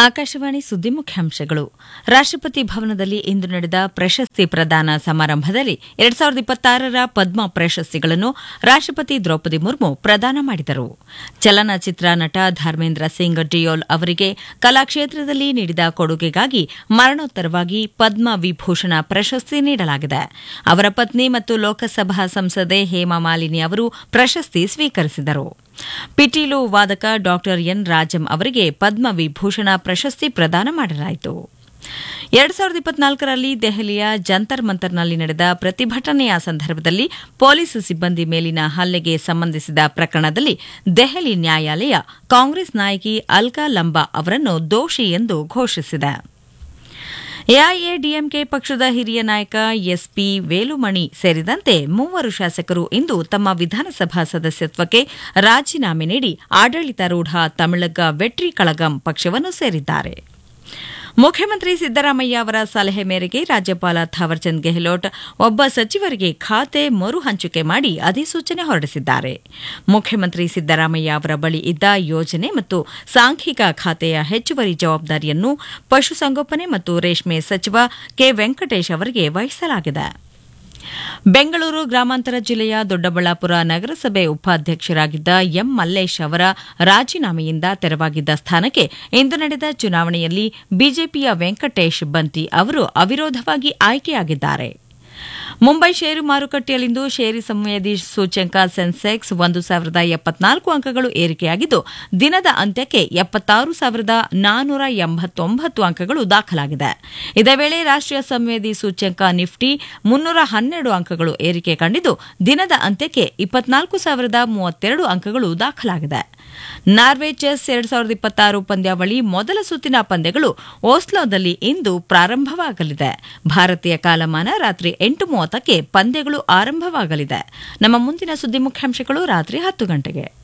ಆಕಾಶವಾಣಿ ಸುದ್ದಿ ಮುಖ್ಯಾಂಶಗಳು ರಾಷ್ಟ್ರಪತಿ ಭವನದಲ್ಲಿ ಇಂದು ನಡೆದ ಪ್ರಶಸ್ತಿ ಪ್ರದಾನ ಸಮಾರಂಭದಲ್ಲಿ ಎರಡ್ ಸಾವಿರದ ಇಪ್ಪತ್ತಾರರ ಪದ್ಮ ಪ್ರಶಸ್ತಿಗಳನ್ನು ರಾಷ್ಟ್ರಪತಿ ದ್ರೌಪದಿ ಮುರ್ಮು ಪ್ರದಾನ ಮಾಡಿದರು ಚಲನಚಿತ್ರ ನಟ ಧರ್ಮೇಂದ್ರ ಸಿಂಗ್ ಡಿಯೋಲ್ ಅವರಿಗೆ ಕಲಾಕ್ಷೇತ್ರದಲ್ಲಿ ನೀಡಿದ ಕೊಡುಗೆಗಾಗಿ ಮರಣೋತ್ತರವಾಗಿ ಪದ್ಮ ವಿಭೂಷಣ ಪ್ರಶಸ್ತಿ ನೀಡಲಾಗಿದೆ ಅವರ ಪತ್ನಿ ಮತ್ತು ಲೋಕಸಭಾ ಸಂಸದೆ ಹೇಮಾ ಮಾಲಿನಿ ಅವರು ಪ್ರಶಸ್ತಿ ಸ್ವೀಕರಿಸಿದರು ಪಿಟೀಲು ವಾದಕ ಡಾ ಎನ್ ರಾಜಂ ಅವರಿಗೆ ಪದ್ಮ ವಿಭೂಷಣ ಪ್ರಶಸ್ತಿ ಪ್ರದಾನ ಮಾಡಲಾಯಿತು ಎರಡ್ ಸಾವಿರದ ಇಪ್ಪತ್ನಾಲ್ಕರಲ್ಲಿ ದೆಹಲಿಯ ಜಂತರ್ ಮಂತರ್ನಲ್ಲಿ ನಡೆದ ಪ್ರತಿಭಟನೆಯ ಸಂದರ್ಭದಲ್ಲಿ ಪೊಲೀಸ್ ಸಿಬ್ಬಂದಿ ಮೇಲಿನ ಹಲ್ಲೆಗೆ ಸಂಬಂಧಿಸಿದ ಪ್ರಕರಣದಲ್ಲಿ ದೆಹಲಿ ನ್ಯಾಯಾಲಯ ಕಾಂಗ್ರೆಸ್ ನಾಯಕಿ ಅಲ್ಕಾ ಲಂಬಾ ಅವರನ್ನು ದೋಷಿ ಎಂದು ಘೋಷಿಸಿದೆ ಎಐಎಡಿಎಂಕೆ ಪಕ್ಷದ ಹಿರಿಯ ನಾಯಕ ಎಸ್ಪಿ ವೇಲುಮಣಿ ಸೇರಿದಂತೆ ಮೂವರು ಶಾಸಕರು ಇಂದು ತಮ್ಮ ವಿಧಾನಸಭಾ ಸದಸ್ಯತ್ವಕ್ಕೆ ರಾಜೀನಾಮೆ ನೀಡಿ ಆಡಳಿತಾರೂಢ ತಮಿಳಗ ವೆಟ್ರಿ ಕಳಗಂ ಪಕ್ಷವನ್ನು ಸೇರಿದ್ದಾರೆ ಮುಖ್ಯಮಂತ್ರಿ ಸಿದ್ದರಾಮಯ್ಯ ಅವರ ಸಲಹೆ ಮೇರೆಗೆ ರಾಜ್ಯಪಾಲ ಥಾವರ್ಚಂದ್ ಗೆಹ್ಲೋಟ್ ಒಬ್ಬ ಸಚಿವರಿಗೆ ಖಾತೆ ಮರು ಹಂಚಿಕೆ ಮಾಡಿ ಅಧಿಸೂಚನೆ ಹೊರಡಿಸಿದ್ದಾರೆ ಮುಖ್ಯಮಂತ್ರಿ ಸಿದ್ದರಾಮಯ್ಯ ಅವರ ಬಳಿ ಇದ್ದ ಯೋಜನೆ ಮತ್ತು ಸಾಂಖ್ಯಿಕ ಖಾತೆಯ ಹೆಚ್ಚುವರಿ ಜವಾಬ್ದಾರಿಯನ್ನು ಪಶುಸಂಗೋಪನೆ ಮತ್ತು ರೇಷ್ಮೆ ಸಚಿವ ಕೆ ವೆಂಕಟೇಶ್ ಅವರಿಗೆ ವಹಿಸಲಾಗಿದೆ ಬೆಂಗಳೂರು ಗ್ರಾಮಾಂತರ ಜಿಲ್ಲೆಯ ದೊಡ್ಡಬಳ್ಳಾಪುರ ನಗರಸಭೆ ಉಪಾಧ್ಯಕ್ಷರಾಗಿದ್ದ ಎಂ ಮಲ್ಲೇಶ್ ಅವರ ರಾಜೀನಾಮೆಯಿಂದ ತೆರವಾಗಿದ್ದ ಸ್ಥಾನಕ್ಕೆ ಇಂದು ನಡೆದ ಚುನಾವಣೆಯಲ್ಲಿ ಬಿಜೆಪಿಯ ವೆಂಕಟೇಶ್ ಬಂತಿ ಅವರು ಅವಿರೋಧವಾಗಿ ಆಯ್ಕೆಯಾಗಿದ್ದಾರೆ ಮುಂಬೈ ಷೇರು ಮಾರುಕಟ್ಟೆಯಲ್ಲಿಂದು ಷೇರು ಸಂವೇದಿ ಸೂಚ್ಯಂಕ ಸೆನ್ಸೆಕ್ಸ್ ಒಂದು ಸಾವಿರದ ಎಪ್ಪತ್ನಾಲ್ಕು ಅಂಕಗಳು ಏರಿಕೆಯಾಗಿದ್ದು ದಿನದ ಅಂತ್ಯಕ್ಕೆ ಎಪ್ಪತ್ತಾರು ಸಾವಿರದ ನಾನ್ನೂರ ಎಂಬತ್ತೊಂಬತ್ತು ಅಂಕಗಳು ದಾಖಲಾಗಿದೆ ಇದೇ ವೇಳೆ ರಾಷ್ಟೀಯ ಸಂವೇದಿ ಸೂಚ್ಯಂಕ ನಿಫ್ಟಿ ಮುನ್ನೂರ ಹನ್ನೆರಡು ಅಂಕಗಳು ಏರಿಕೆ ಕಂಡಿದ್ದು ದಿನದ ಅಂತ್ಯಕ್ಕೆ ಇಪ್ಪತ್ನಾಲ್ಕು ಸಾವಿರದ ಮೂವತ್ತೆರಡು ಅಂಕಗಳು ದಾಖಲಾಗಿದೆ ನಾರ್ವೆ ಚೆಸ್ ಎರಡ್ ಸಾವಿರದ ಇಪ್ಪತ್ತಾರು ಪಂದ್ಯಾವಳಿ ಮೊದಲ ಸುತ್ತಿನ ಪಂದ್ಯಗಳು ಓಸ್ಲೋದಲ್ಲಿ ಇಂದು ಪ್ರಾರಂಭವಾಗಲಿದೆ ಭಾರತೀಯ ಕಾಲಮಾನ ರಾತ್ರಿ ಎಂಟು ಮೂವತ್ತಕ್ಕೆ ಪಂದ್ಯಗಳು ಆರಂಭವಾಗಲಿದೆ ನಮ್ಮ ಮುಂದಿನ ಸುದ್ದಿ ಮುಖ್ಯಾಂಶಗಳು ರಾತ್ರಿ ಹತ್ತು ಗಂಟೆಗೆ